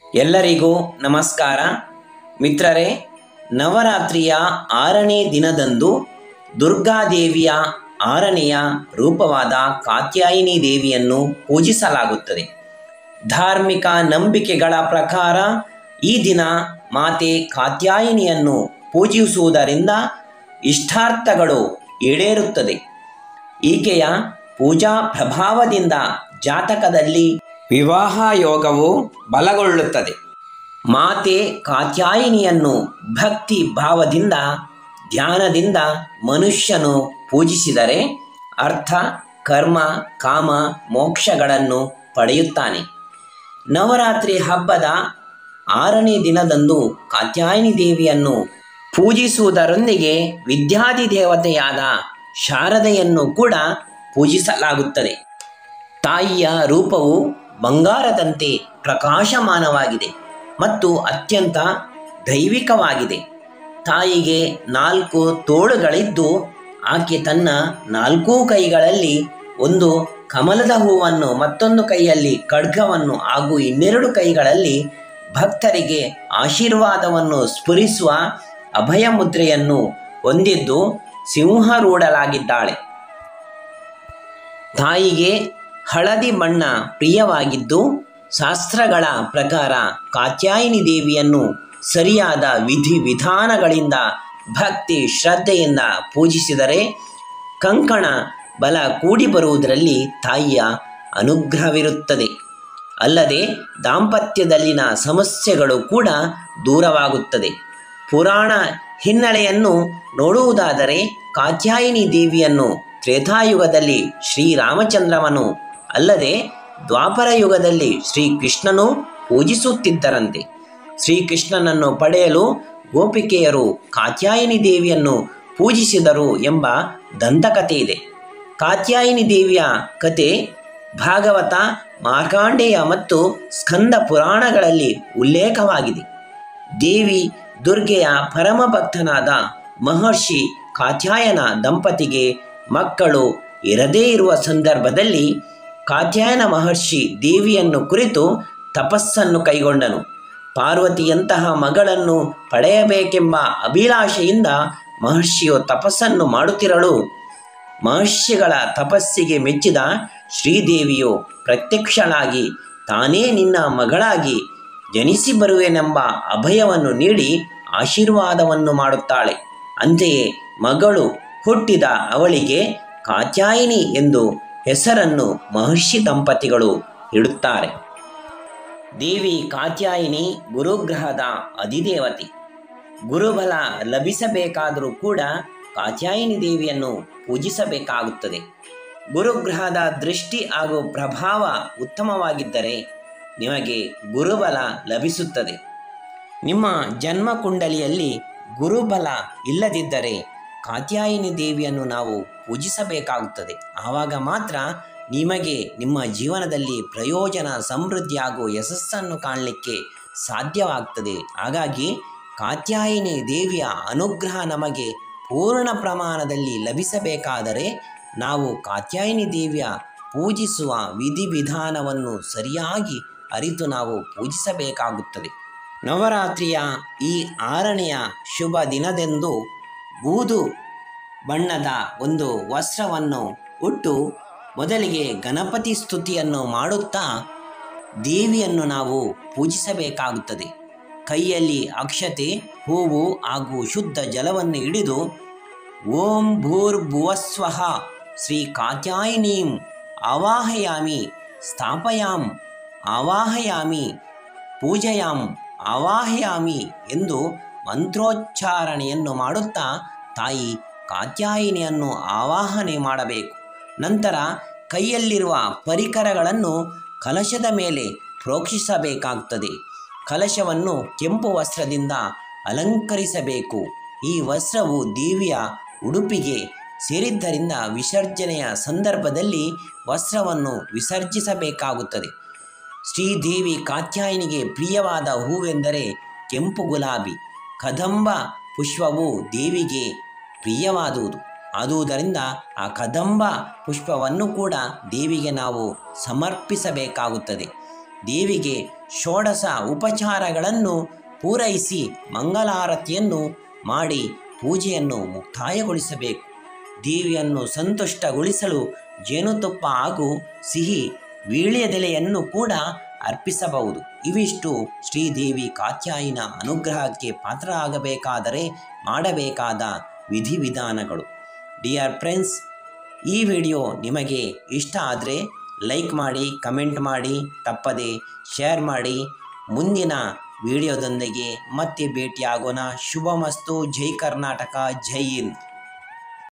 ಎಲ್ಲರಿಗೂ ನಮಸ್ಕಾರ ಮಿತ್ರರೇ ನವರಾತ್ರಿಯ ಆರನೇ ದಿನದಂದು ದುರ್ಗಾದೇವಿಯ ಆರನೆಯ ರೂಪವಾದ ಕಾತ್ಯಾಯಿನಿ ದೇವಿಯನ್ನು ಪೂಜಿಸಲಾಗುತ್ತದೆ ಧಾರ್ಮಿಕ ನಂಬಿಕೆಗಳ ಪ್ರಕಾರ ಈ ದಿನ ಮಾತೆ ಕಾತ್ಯಾಯಿನಿಯನ್ನು ಪೂಜಿಸುವುದರಿಂದ ಇಷ್ಟಾರ್ಥಗಳು ಈಡೇರುತ್ತದೆ ಈಕೆಯ ಪೂಜಾ ಪ್ರಭಾವದಿಂದ ಜಾತಕದಲ್ಲಿ ವಿವಾಹ ಯೋಗವು ಬಲಗೊಳ್ಳುತ್ತದೆ ಮಾತೆ ಕಾತ್ಯಾಯಿನಿಯನ್ನು ಭಕ್ತಿ ಭಾವದಿಂದ ಧ್ಯಾನದಿಂದ ಮನುಷ್ಯನು ಪೂಜಿಸಿದರೆ ಅರ್ಥ ಕರ್ಮ ಕಾಮ ಮೋಕ್ಷಗಳನ್ನು ಪಡೆಯುತ್ತಾನೆ ನವರಾತ್ರಿ ಹಬ್ಬದ ಆರನೇ ದಿನದಂದು ಕಾತ್ಯಾಯಿನಿ ದೇವಿಯನ್ನು ಪೂಜಿಸುವುದರೊಂದಿಗೆ ವಿದ್ಯಾದಿ ದೇವತೆಯಾದ ಶಾರದೆಯನ್ನು ಕೂಡ ಪೂಜಿಸಲಾಗುತ್ತದೆ ತಾಯಿಯ ರೂಪವು ಬಂಗಾರದಂತೆ ಪ್ರಕಾಶಮಾನವಾಗಿದೆ ಮತ್ತು ಅತ್ಯಂತ ದೈವಿಕವಾಗಿದೆ ತಾಯಿಗೆ ನಾಲ್ಕು ತೋಳುಗಳಿದ್ದು ಆಕೆ ತನ್ನ ನಾಲ್ಕೂ ಕೈಗಳಲ್ಲಿ ಒಂದು ಕಮಲದ ಹೂವನ್ನು ಮತ್ತೊಂದು ಕೈಯಲ್ಲಿ ಖಡ್ಗವನ್ನು ಹಾಗೂ ಇನ್ನೆರಡು ಕೈಗಳಲ್ಲಿ ಭಕ್ತರಿಗೆ ಆಶೀರ್ವಾದವನ್ನು ಸ್ಫುರಿಸುವ ಅಭಯ ಮುದ್ರೆಯನ್ನು ಹೊಂದಿದ್ದು ಸಿಂಹರೂಢಲಾಗಿದ್ದಾಳೆ ತಾಯಿಗೆ ಹಳದಿ ಬಣ್ಣ ಪ್ರಿಯವಾಗಿದ್ದು ಶಾಸ್ತ್ರಗಳ ಪ್ರಕಾರ ಕಾತ್ಯಾಯಿನಿ ದೇವಿಯನ್ನು ಸರಿಯಾದ ವಿಧಿ ವಿಧಾನಗಳಿಂದ ಭಕ್ತಿ ಶ್ರದ್ಧೆಯಿಂದ ಪೂಜಿಸಿದರೆ ಕಂಕಣ ಬಲ ಕೂಡಿ ಬರುವುದರಲ್ಲಿ ತಾಯಿಯ ಅನುಗ್ರಹವಿರುತ್ತದೆ ಅಲ್ಲದೆ ದಾಂಪತ್ಯದಲ್ಲಿನ ಸಮಸ್ಯೆಗಳು ಕೂಡ ದೂರವಾಗುತ್ತದೆ ಪುರಾಣ ಹಿನ್ನೆಲೆಯನ್ನು ನೋಡುವುದಾದರೆ ಕಾತ್ಯಾಯಿನಿ ದೇವಿಯನ್ನು ತ್ರೇತಾಯುಗದಲ್ಲಿ ಶ್ರೀರಾಮಚಂದ್ರವನು ಅಲ್ಲದೆ ದ್ವಾಪರ ಯುಗದಲ್ಲಿ ಶ್ರೀಕೃಷ್ಣನು ಪೂಜಿಸುತ್ತಿದ್ದರಂತೆ ಶ್ರೀಕೃಷ್ಣನನ್ನು ಪಡೆಯಲು ಗೋಪಿಕೆಯರು ಕಾತ್ಯಾಯಿನಿ ದೇವಿಯನ್ನು ಪೂಜಿಸಿದರು ಎಂಬ ದಂತಕಥೆ ಇದೆ ಕಾತ್ಯಾಯಿನಿ ದೇವಿಯ ಕತೆ ಭಾಗವತ ಮಾರ್ಕಾಂಡೇಯ ಮತ್ತು ಸ್ಕಂದ ಪುರಾಣಗಳಲ್ಲಿ ಉಲ್ಲೇಖವಾಗಿದೆ ದೇವಿ ದುರ್ಗೆಯ ಪರಮ ಭಕ್ತನಾದ ಮಹರ್ಷಿ ಕಾತ್ಯಾಯನ ದಂಪತಿಗೆ ಮಕ್ಕಳು ಇರದೇ ಇರುವ ಸಂದರ್ಭದಲ್ಲಿ ಕಾತ್ಯಾಯನ ಮಹರ್ಷಿ ದೇವಿಯನ್ನು ಕುರಿತು ತಪಸ್ಸನ್ನು ಕೈಗೊಂಡನು ಪಾರ್ವತಿಯಂತಹ ಮಗಳನ್ನು ಪಡೆಯಬೇಕೆಂಬ ಅಭಿಲಾಷೆಯಿಂದ ಮಹರ್ಷಿಯು ತಪಸ್ಸನ್ನು ಮಾಡುತ್ತಿರಲು ಮಹರ್ಷಿಗಳ ತಪಸ್ಸಿಗೆ ಮೆಚ್ಚಿದ ಶ್ರೀದೇವಿಯು ಪ್ರತ್ಯಕ್ಷಳಾಗಿ ತಾನೇ ನಿನ್ನ ಮಗಳಾಗಿ ಜನಿಸಿ ಬರುವೆನೆಂಬ ಅಭಯವನ್ನು ನೀಡಿ ಆಶೀರ್ವಾದವನ್ನು ಮಾಡುತ್ತಾಳೆ ಅಂತೆಯೇ ಮಗಳು ಹುಟ್ಟಿದ ಅವಳಿಗೆ ಕಾತ್ಯಾಯಿನಿ ಎಂದು ಹೆಸರನ್ನು ಮಹರ್ಷಿ ದಂಪತಿಗಳು ಇಡುತ್ತಾರೆ ದೇವಿ ಕಾತ್ಯಾಯಿನಿ ಗುರುಗ್ರಹದ ಅಧಿದೇವತೆ ಗುರುಬಲ ಲಭಿಸಬೇಕಾದರೂ ಕೂಡ ಕಾತ್ಯಾಯಿನಿ ದೇವಿಯನ್ನು ಪೂಜಿಸಬೇಕಾಗುತ್ತದೆ ಗುರುಗ್ರಹದ ದೃಷ್ಟಿ ಹಾಗೂ ಪ್ರಭಾವ ಉತ್ತಮವಾಗಿದ್ದರೆ ನಿಮಗೆ ಗುರುಬಲ ಲಭಿಸುತ್ತದೆ ನಿಮ್ಮ ಜನ್ಮ ಕುಂಡಲಿಯಲ್ಲಿ ಗುರುಬಲ ಇಲ್ಲದಿದ್ದರೆ ಕಾತ್ಯಾಯಿನಿ ದೇವಿಯನ್ನು ನಾವು ಪೂಜಿಸಬೇಕಾಗುತ್ತದೆ ಆವಾಗ ಮಾತ್ರ ನಿಮಗೆ ನಿಮ್ಮ ಜೀವನದಲ್ಲಿ ಪ್ರಯೋಜನ ಸಮೃದ್ಧಿ ಹಾಗೂ ಯಶಸ್ಸನ್ನು ಕಾಣಲಿಕ್ಕೆ ಸಾಧ್ಯವಾಗ್ತದೆ ಹಾಗಾಗಿ ಕಾತ್ಯಾಯಿನಿ ದೇವಿಯ ಅನುಗ್ರಹ ನಮಗೆ ಪೂರ್ಣ ಪ್ರಮಾಣದಲ್ಲಿ ಲಭಿಸಬೇಕಾದರೆ ನಾವು ಕಾತ್ಯಾಯಿನಿ ದೇವಿಯ ಪೂಜಿಸುವ ವಿಧಿವಿಧಾನವನ್ನು ಸರಿಯಾಗಿ ಅರಿತು ನಾವು ಪೂಜಿಸಬೇಕಾಗುತ್ತದೆ ನವರಾತ್ರಿಯ ಈ ಆರನೆಯ ಶುಭ ದಿನದಂದು ಬೂದು ಬಣ್ಣದ ಒಂದು ವಸ್ತ್ರವನ್ನು ಉಟ್ಟು ಮೊದಲಿಗೆ ಗಣಪತಿ ಸ್ತುತಿಯನ್ನು ಮಾಡುತ್ತಾ ದೇವಿಯನ್ನು ನಾವು ಪೂಜಿಸಬೇಕಾಗುತ್ತದೆ ಕೈಯಲ್ಲಿ ಅಕ್ಷತೆ ಹೂವು ಹಾಗೂ ಶುದ್ಧ ಜಲವನ್ನು ಹಿಡಿದು ಓಂ ಭೂರ್ಭುವಸ್ವಃ ಶ್ರೀ ಕಾತ್ಯಾಯಿನೀಂ ಆವಾಹಯಾಮಿ ಸ್ಥಾಪಯಾಂ ಆವಾಹಯಾಮಿ ಪೂಜಯಾಂ ಆವಾಹಯಾಮಿ ಎಂದು ಮಂತ್ರೋಚ್ಚಾರಣೆಯನ್ನು ಮಾಡುತ್ತಾ ತಾಯಿ ಕಾತ್ಯಾಯಿನಿಯನ್ನು ಆವಾಹನೆ ಮಾಡಬೇಕು ನಂತರ ಕೈಯಲ್ಲಿರುವ ಪರಿಕರಗಳನ್ನು ಕಲಶದ ಮೇಲೆ ಪ್ರೋಕ್ಷಿಸಬೇಕಾಗುತ್ತದೆ ಕಲಶವನ್ನು ಕೆಂಪು ವಸ್ತ್ರದಿಂದ ಅಲಂಕರಿಸಬೇಕು ಈ ವಸ್ತ್ರವು ದೇವಿಯ ಉಡುಪಿಗೆ ಸೇರಿದ್ದರಿಂದ ವಿಸರ್ಜನೆಯ ಸಂದರ್ಭದಲ್ಲಿ ವಸ್ತ್ರವನ್ನು ವಿಸರ್ಜಿಸಬೇಕಾಗುತ್ತದೆ ಶ್ರೀದೇವಿ ಕಾತ್ಯಾಯಿನಿಗೆ ಪ್ರಿಯವಾದ ಹೂವೆಂದರೆ ಕೆಂಪು ಗುಲಾಬಿ ಕದಂಬ ಪುಷ್ಪವು ದೇವಿಗೆ ಪ್ರಿಯವಾದುದು ಆದುದರಿಂದ ಆ ಕದಂಬ ಪುಷ್ಪವನ್ನು ಕೂಡ ದೇವಿಗೆ ನಾವು ಸಮರ್ಪಿಸಬೇಕಾಗುತ್ತದೆ ದೇವಿಗೆ ಷೋಡಶ ಉಪಚಾರಗಳನ್ನು ಪೂರೈಸಿ ಮಂಗಲಾರತಿಯನ್ನು ಮಾಡಿ ಪೂಜೆಯನ್ನು ಮುಕ್ತಾಯಗೊಳಿಸಬೇಕು ದೇವಿಯನ್ನು ಸಂತುಷ್ಟಗೊಳಿಸಲು ಜೇನುತುಪ್ಪ ಹಾಗೂ ಸಿಹಿ ವೀಳ್ಯದೆಲೆಯನ್ನು ಕೂಡ ಅರ್ಪಿಸಬಹುದು ಇವಿಷ್ಟು ಶ್ರೀದೇವಿ ಕಾತ್ಯಾಯಿನ ಅನುಗ್ರಹಕ್ಕೆ ಪಾತ್ರ ಆಗಬೇಕಾದರೆ ಮಾಡಬೇಕಾದ ವಿಧಿವಿಧಾನಗಳು ಡಿಯರ್ ಫ್ರೆಂಡ್ಸ್ ಈ ವಿಡಿಯೋ ನಿಮಗೆ ಇಷ್ಟ ಆದರೆ ಲೈಕ್ ಮಾಡಿ ಕಮೆಂಟ್ ಮಾಡಿ ತಪ್ಪದೆ ಶೇರ್ ಮಾಡಿ ಮುಂದಿನ ವಿಡಿಯೋದೊಂದಿಗೆ ಮತ್ತೆ ಭೇಟಿಯಾಗೋಣ ಶುಭಮಸ್ತು ಜೈ ಕರ್ನಾಟಕ ಜೈ ಹಿಂದ್